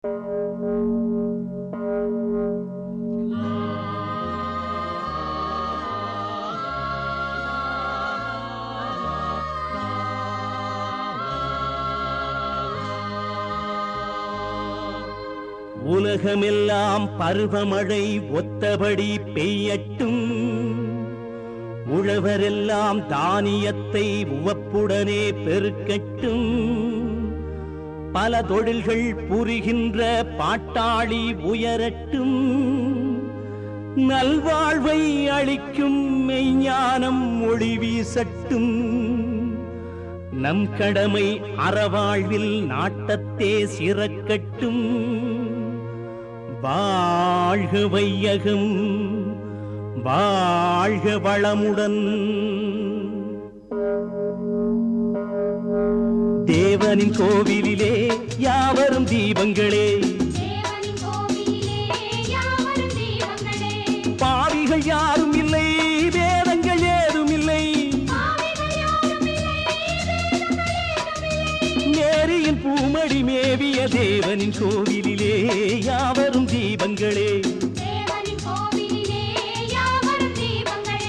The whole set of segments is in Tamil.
உலகமெல்லாம் பருவமழை ஒத்தபடி பெய்யட்டும் உழவரெல்லாம் தானியத்தை உவப்புடனே பெருக்கட்டும் பல தொழில்கள் புரிகின்ற பாட்டாளி உயரட்டும் நல்வாழ்வை அளிக்கும் மெய்ஞானம் ஒளி வீசட்டும் நம் கடமை அறவாழ்வில் நாட்டத்தே சிறக்கட்டும் வாழ்க வையகம் வாழ்க வளமுடன் தேவனின் கோவிலிலே யாவரும் தீபங்களே தேவனின் கோவிலிலே யாவரும் தெய்வங்களே பாவிகள் யாரும் இல்லை வேதங்கள் ஏதும் இல்லை பாவிகள் யாரும் இல்லை வேதங்கள் ஏதுமில்லை மேரியின் பூமடி மேவிய தேவனின் கோவிலிலே யாவரும் தீபங்களே தேவனின் கோவிலிலே யாவரும் தெய்வங்களே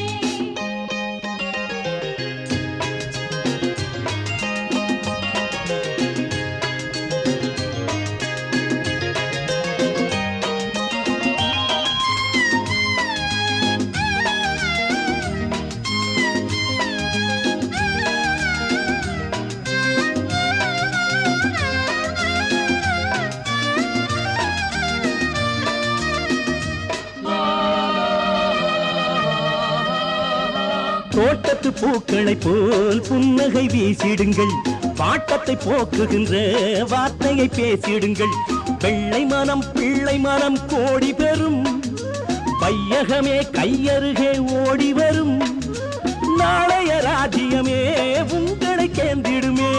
தோட்டத்து பூக்களைப் போல் புன்னகை வீசிடுங்கள் வாட்டத்தை போக்குகின்ற வார்த்தையை பேசிடுங்கள் வெள்ளை மனம் பிள்ளை மனம் கோடி பெறும் வையகமே கையருகே ஓடி வரும் நாளைய ராஜ்யமே உங்களை கேந்திடுமே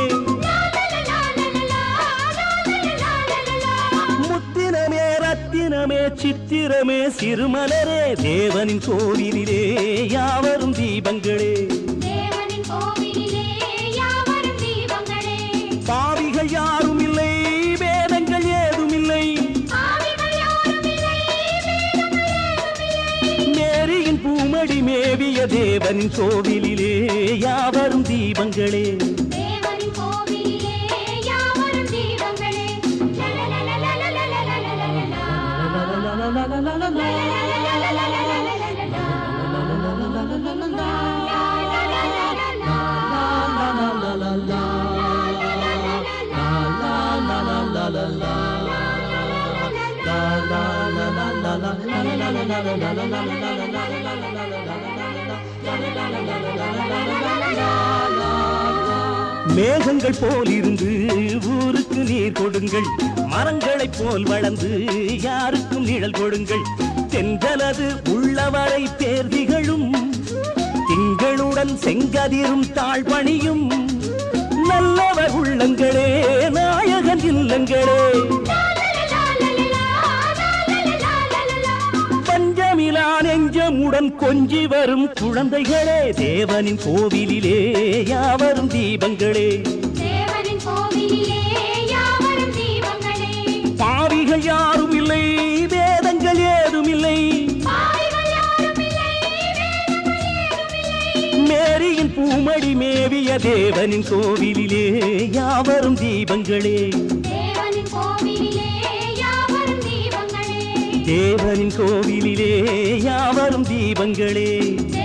முத்தினமே ரத்தினமே சித்திரமே சிறுமலரே தேவனின் கோவிலிலே யாவரும் தீபங்களே தேவனின் கோவிலிலே யாவரும் தெய்வங்களே பாவிகள் யாரும் இல்லை வேதங்கள் ஏதும் இல்லை பாவிகள் யாரும் இல்லை வேதங்கள் ஏதுமில்லை மேரியின் பூமடி மேவிய தேவனின் கோவிலிலே யாவரும் தீபங்களே தேவனின் கோவிலிலே யாவரும் தெய்வங்களே மேகங்கள் போல் இருந்து ஊருக்கு நீர் கொடுங்கள் மரங்களைப் போல் வளர்ந்து யாருக்கும் நிழல் கொடுங்கள் தென்றலது உள்ளவரை பேர்திகளும் திங்களுடன் செங்கதிரும் தாழ்பணியும் நல்லவர் உள்ளங்களே நாயகன் இல்லங்களே பஞ்சமிலா நெஞ்சமுடன் கொஞ்சி வரும் குழந்தைகளே தேவனின் கோவிலிலே யாவரும் தீபங்களே தேவனின் கோவிலிலே யாவரும் தெய்வங்களே பாவிகள் யாரும் இல்லை வேதங்கள் ஏதும் இல்லை பாவிகள் யாரும் இல்லை வேதங்கள் ஏதுமில்லை மேரியின் பூமடி மேவிய தேவனின் கோவிலிலே யாவரும் தீபங்களே தேவனின் கோவிலிலே யாவரும் தெய்வங்களே தேவனின் கோவிலிலே யாவரும் தீபங்களே